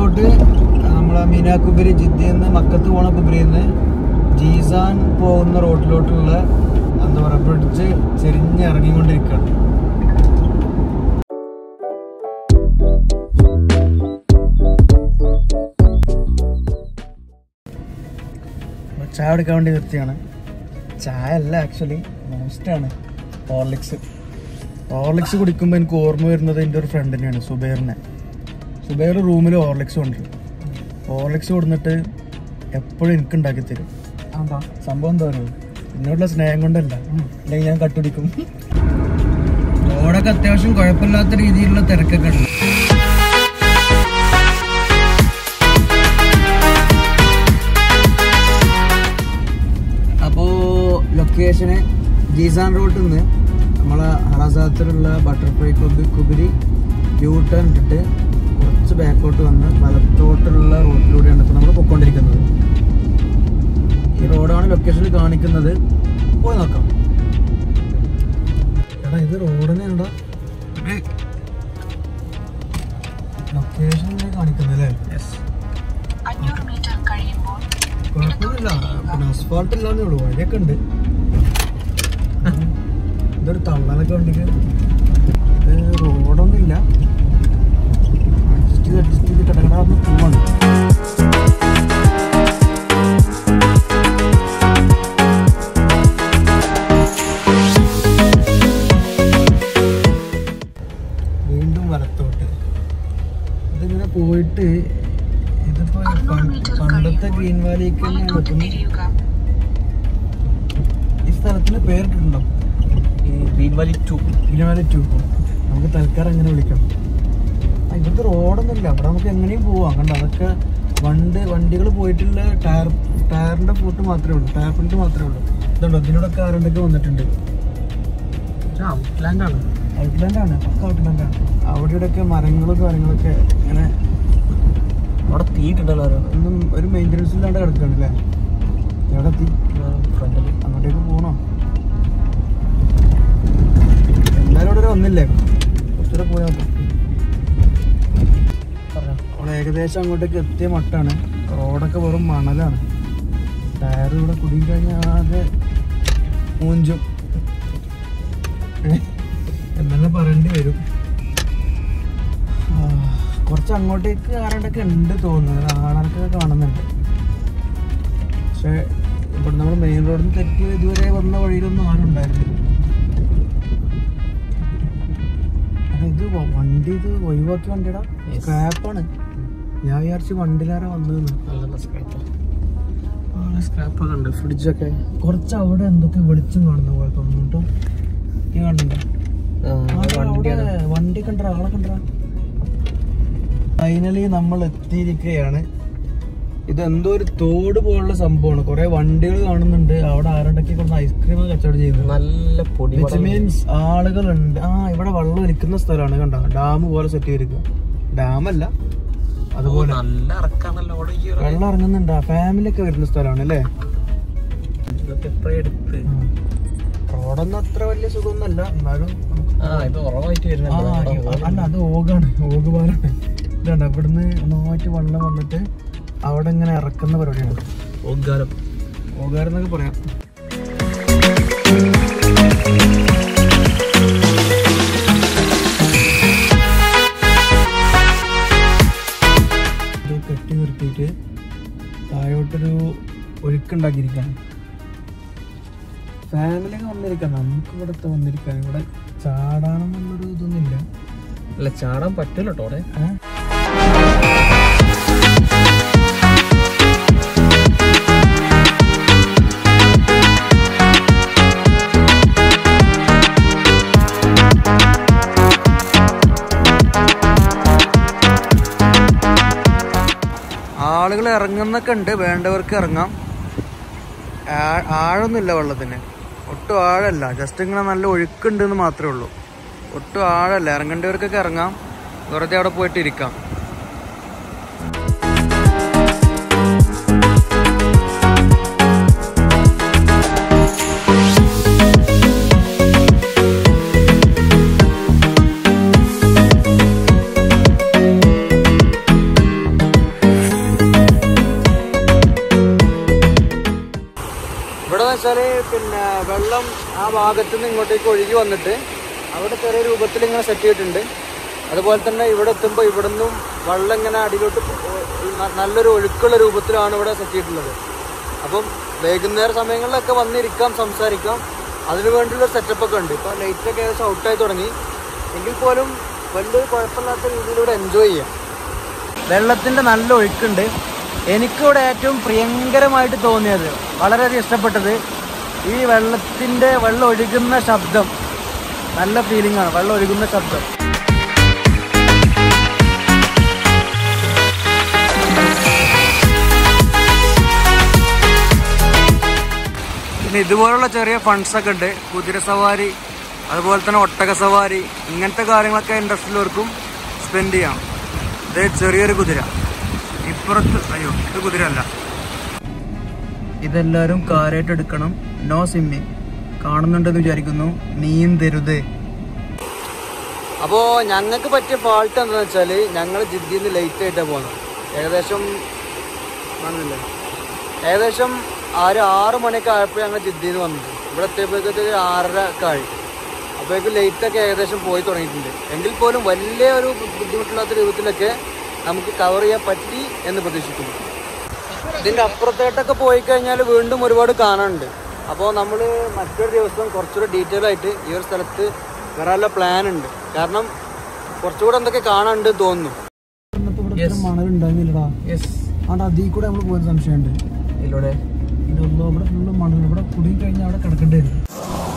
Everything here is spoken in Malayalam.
റോഡ് നമ്മളെ മീനാ കുബരി ജിദ്ദയിൽ നിന്ന് മക്കത്ത് പോണ കുബരിയിൽ നിന്ന് ജീസാൻ പോകുന്ന റോഡിലോട്ടുള്ള എന്താ പറയുക ബ്രിഡ്ജ് ചെരിഞ്ഞ് ഇറങ്ങിക്കൊണ്ടിരിക്കുകയാണ് ചായ എടുക്കാൻ വേണ്ടി നിർത്തിയാണ് ചായ അല്ല ആക്ച്വലി മോസ്റ്റാണ് ഹോർലിക്സ് ഹോർലിക്സ് കുടിക്കുമ്പോൾ എനിക്ക് ഓർമ്മ വരുന്നത് എൻ്റെ ഒരു ഫ്രണ്ടിനെയാണ് സുബൈറിനെ സുബൈർ റൂമിൽ ഹോർലിക്സ് കൊണ്ടുവരും ഹോർലിക്സ് കൊടുത്തിട്ട് എപ്പോഴും എനിക്ക് ഉണ്ടാക്കി തരും സംഭവം എന്താ പറയുക എന്നോടുള്ള സ്നേഹം കൊണ്ടല്ല അല്ലെങ്കിൽ ഞാൻ കട്ടുപിടിക്കും റോഡൊക്കെ അത്യാവശ്യം കുഴപ്പമില്ലാത്ത രീതിയിലുള്ള തിരക്കൊക്കെ ഉണ്ട് അപ്പോൾ ലൊക്കേഷന് ജീസാൻ റോഡിൽ നിന്ന് നമ്മളെ ഹറാസാത്തിലുള്ള ബട്ടർഫ്ലൈ ക്ലബ് കുബിരി യൂ ടേൺ ഇട്ടിട്ട് കുറച്ച് ബാക്കോട്ട് വന്ന് വലത്തോട്ടുള്ള റോഡിലൂടെയാണ് ഇപ്പോൾ നമ്മൾ പൊയ്ക്കൊണ്ടിരിക്കുന്നത് ഈ റോഡാണ് ലൊക്കേഷനിൽ കാണിക്കുന്നത് പോയി നോക്കാം എടാ ഇത് റോഡിനെടാ ലൊക്കേഷൻ കാണിക്കുന്നത് അല്ലേ അഞ്ഞൂറ് മീറ്റർ കഴിയുമ്പോൾ കുഴപ്പമൊന്നുമില്ല പിന്നെ അസ്ഫാൾട്ട് ഇല്ലാന്നേ ഉള്ളൂ വഴിയൊക്കെ ഉണ്ട് ഇതൊരു തള്ളലൊക്കെ വണ്ടിക്ക് ഇത് റോഡൊന്നുമില്ല അഡ്ജസ്റ്റ് ചെയ്ത് അഡ്ജസ്റ്റ് ചെയ്ത് കിടക്കണമെന്ന് പോവാണ് വീണ്ടും വലത്തോട്ട് ഇതിങ്ങനെ പോയിട്ട് ഇതിപ്പോ പണ്ട്- പണ്ടത്തെ ഗ്രീൻ വാലിക്ക് തന്നെയാണ് വലത്തോട്ട് എത്തുന്നത് തിരിയുക ഈ സ്ഥലത്തിന് പേരിട്ടുണ്ടോ green valley two green valley two നമുക്ക് തൽക്കാലം അങ്ങനെ വിളിക്കാം ആ ഇവിടുത്തെ റോഡൊന്നുമില്ല അവിടെ നമുക്ക് എങ്ങനെയും പോവാം കണ്ട അതൊക്കെ വണ്ടി വണ്ടികൾ പോയിട്ടുള്ള ടയർ ടയറിന്റെ ഫൂട്ട് മാത്രമേ ഉള്ളൂ ടയർ പ്രിന്റ് മാത്രമേ ഉള്ളൂ ഇതുണ്ടോ ഇതിനോടൊക്കെ ആരുണ്ടൊക്കെ വന്നിട്ടുണ്ട് ഔട്ട്ലാൻഡ് ആണ് ഔട്ട്ലാൻഡ് ആണ് പക്ക ഔട്ട്ലാൻഡ് ആണ് അവിടെ ഇവിടെയൊക്കെ മരങ്ങളും കാര്യങ്ങളൊക്കെ ഇങ്ങനെ അവിടെ തീയിട്ടുണ്ടല്ലോ ആരോ ഒന്നും ഒരു മെയിൻ്റനൻസ് ഇല്ലാണ്ട് കിടക്കുകയാണ് അല്ലേ എവിടെ എത്തി ഫ്രണ്ടിൽ അങ്ങോട്ടേക്ക് പോണോ എന്തായാലും അവിടെ വന്നില്ലേ കുറച്ചുകൂടെ പോയാൽ മതി അവിടെ ഏകദേശം അങ്ങോട്ടേക്ക് എത്തിയ മട്ടാണ് റോഡൊക്കെ വെറും മണലാണ് ടയർ ഇവിടെ കുടുങ്ങി കഴിഞ്ഞാൽ ആകെ മൂഞ്ചും എന്നെ പറയേണ്ടി വരും ആ, കുറച്ച് അങ്ങോട്ടേക്ക് ആരാണ്ടൊക്കെ ഉണ്ട് തോന്നുന്നത് ആളൊക്കെ കാണുന്നുണ്ട് പക്ഷെ ഇവിടെ നമ്മൾ മെയിൻ റോഡിൽ നിന്ന് തെറ്റി ഇതുവരെ വന്ന വഴിയിലൊന്നും ആരും ഉണ്ടായിരുന്നില്ല അല്ല ഇത് വ- വണ്ടി ഇത് ഒഴിവാക്കി വണ്ടിയുടെ Yes. സ്ക്രാപ്പാണ് ഞാൻ വിചാരിച്ചു വണ്ടിയിലാരാ വന്നതെന്ന് നല്ല സ്ക്രാപ്പ് സ്ക്രാപ്പ് ഒക്കെ ഉണ്ട് ഫ്രിഡ്ജൊക്കെ കുറച്ച് അവിടെ എന്തൊക്കെ വെളിച്ചം കാണുന്ന പോലെ തോന്നുന്നു കേട്ടോ ഈ കാണുന്നുണ്ടോ ആ, വണ്ടിയാണ് അവിടെ വണ്ടി കണ്ട ആളെ കണ്ട ഫൈനലി നമ്മൾ എത്തിയിരിക്കുകയാണ് ഇത് എന്തോ ഒരു തോട് പോലുള്ള സംഭവമാണ് കുറെ വണ്ടികൾ കാണുന്നുണ്ട് അവിടെ ആരുണ്ടൊക്കെ കൊണ്ട് ഐസ്ക്രീം കച്ചവടം ചെയ്യുന്നത് നല്ല പൊടി വിച്ച് മീൻസ് ആളുകളുണ്ട് ആ ഇവിടെ വെള്ളം ഒലിക്കുന്ന സ്ഥലമാണ് കണ്ട ഡാം പോലെ സെറ്റ് ചെയ്തിരിക്കുക ഡാം അല്ല അതുപോലെ നല്ല ഇറക്കാണല്ലോ അവിടെ ഈ ഒരു- വെള്ളം ഇറങ്ങുന്നുണ്ട് ഫാമിലി ഒക്കെ വരുന്ന സ്ഥലമാണ് അല്ലേ ഇതൊക്കെ എപ്പോഴും എടുത്ത് റോഡൊന്നും അത്ര വലിയ സുഖമൊന്നുമല്ല എന്നാലും നമുക്ക് ആ ഇത് ഉറവായിട്ട് ആ, വരുന്നുണ്ട് ഈ- അല്ല അത് ഓഗാണ് ഓഗ് പാലാണ് ഇതാണ് ഇവിടുന്ന് നന്നായിട്ട് വെള്ളം വന്നിട്ട് അവിടെ ഇങ്ങനെ ഇറക്കുന്ന പരിപാടിയാണ് ഓഗാരം ഓഗാരം എന്നൊക്കെ പറയാം ഇത് കെട്ടി നിർത്തിയിട്ട് താഴോട്ടൊരു ഒഴുക്കുണ്ടാക്കിയിരിക്കാണ് ഫാമിലി ഒക്കെ വന്നിരിക്കാം നമുക്ക് ഇവിടുത്തെ വന്നിരിക്കാൻ ഇവിടെ ചാടാണെന്നുള്ളൊരു ഇതൊന്നുമില്ല അല്ല ചാടാൻ പറ്റില്ല കേട്ടോ അവിടെ ഏ? ആളുകൾ ഇറങ്ങുന്നൊക്കെ ഉണ്ട് വേണ്ടവർക്ക് ഇറങ്ങാം ആ- ആഴമൊന്നുമില്ല വെള്ളത്തിന് ഒട്ടും ആഴമല്ല ജസ്റ്റ് ഇങ്ങനെ നല്ല ഒഴുക്കുണ്ട് എന്ന് മാത്രമേ ഉള്ളൂ ഒട്ടും ആഴമല്ല ഇറങ്ങേണ്ടവർക്കൊക്കെ ഇറങ്ങാം വെറുതെ അവിടെ പോയിട്ട് ഇരിക്കാം വെച്ചാൽ പിന്നെ വെള്ളം ആ ഭാഗത്ത് നിന്ന് ഇങ്ങോട്ടേക്ക് ഒഴുകി വന്നിട്ട് അവിടെ ചെറിയ രൂപത്തിൽ ഇങ്ങനെ സെറ്റ് ചെയ്തിട്ടുണ്ട് അതുപോലെ തന്നെ ഇവിടെ എത്തുമ്പോൾ ഇവിടെ നിന്നും വെള്ളം ഇങ്ങനെ അടിയിലോട്ട് പോ- ന- നല്ലൊരു ഒഴുക്കുള്ള രൂപത്തിലാണ് ഇവിടെ സെറ്റ് ചെയ്തിട്ടുള്ളത് അപ്പം വൈകുന്നേര സമയങ്ങളിലൊക്കെ വന്നിരിക്കാം സംസാരിക്കാം അതിനു വേണ്ടിയുള്ള സെറ്റപ്പ് ഒക്കെ ഉണ്ട് ഇപ്പോൾ ലൈറ്റൊക്കെ ഏകദേശം ഔട്ടായി തുടങ്ങി എങ്കിൽ പോലും വലിയൊരു കുഴപ്പമില്ലാത്ത രീതിയിലൂടെ എൻജോയ് ചെയ്യാം വെള്ളത്തിൻ്റെ നല്ല ഒഴുക്കുണ്ട് എനിക്കിവിടെ ഏറ്റവും പ്രിയങ്കരമായിട്ട് തോന്നിയത് വളരെയധികം ഇഷ്ടപ്പെട്ടത് ഈ വെള്ളത്തിൻ്റെ വെള്ളം ഒഴുകുന്ന ശബ്ദം നല്ല ഫീലിംഗ് ആണ് വെള്ളം ഒഴുകുന്ന ശബ്ദം പിന്നെ ഇതുപോലുള്ള ചെറിയ ഫണ്ട്സ് ഒക്കെ ഉണ്ട് കുതിര സവാരി അതുപോലെ തന്നെ ഒട്ടക സവാരി ഇങ്ങനത്തെ കാര്യങ്ങളൊക്കെ ഇൻട്രസ്റ്റിലുള്ളവർക്കും സ്പെൻഡ് ചെയ്യാം ഇത് ചെറിയൊരു കുതിര ഇപ്പുറത്ത് അയ്യോ ഇത് കുതിര അല്ല ഇതെല്ലാവരും കാര്യമായിട്ട് എടുക്കണം നോ സ്വിമ്മിങ് കാണുന്നുണ്ടെന്ന് വിചാരിക്കുന്നു നീന്തരുത് അപ്പോൾ ഞങ്ങൾക്ക് പറ്റിയ ഫാൾട്ട് എന്താണെന്ന് വെച്ചാൽ ഞങ്ങൾ ജിദ്ദിയിൽ നിന്ന് ലേറ്റ് ആയിട്ടാണ് പോകുന്നത് ഏകദേശം ആണല്ലേ ഏകദേശം ആ ഒരു ആറ് മണിയൊക്കെ ആയപ്പോൾ ഞങ്ങൾ ജിദ്ദിയിൽ നിന്ന് വന്നത് ഇവിടെ എത്തിയപ്പോഴത്തേക്ക് ഒരു ആറര ഒക്കെ ആയി അപ്പോഴേക്കും ലേറ്റൊക്കെ ഏകദേശം പോയി തുടങ്ങിയിട്ടുണ്ട് എങ്കിൽ പോലും വലിയ ഒരു ബുദ്ധിമുട്ടില്ലാത്ത രൂപത്തിലൊക്കെ നമുക്ക് കവർ ചെയ്യാൻ പറ്റി എന്ന് പ്രതീക്ഷിക്കുന്നു ഇതിൻ്റെ അപ്പുറത്തേട്ടൊക്കെ പോയി കഴിഞ്ഞാൽ വീണ്ടും ഒരുപാട് കാണാനുണ്ട് അപ്പോൾ നമ്മൾ മറ്റൊരു ദിവസം കുറച്ചുകൂടെ ഡീറ്റെയിൽ ആയിട്ട് ഈ ഒരു സ്ഥലത്ത് വരാനുള്ള പ്ലാൻ ഉണ്ട് കാരണം കുറച്ചുകൂടെ എന്തൊക്കെ കാണാനുണ്ട് തോന്നുന്നു മണലുണ്ടായിരുന്നില്ലടാ യെസ് അവിടെ അതിൽ കൂടെ നമ്മൾ പോകാൻ സംശയമുണ്ട് ഇതിലൂടെ ഇവിടെ ഇവിടെ ഫുള്ള് മണൽ ഇവിടെ കുടുങ്ങി കഴിഞ്ഞാൽ അവിടെ കിടക്കേണ്ടി വരും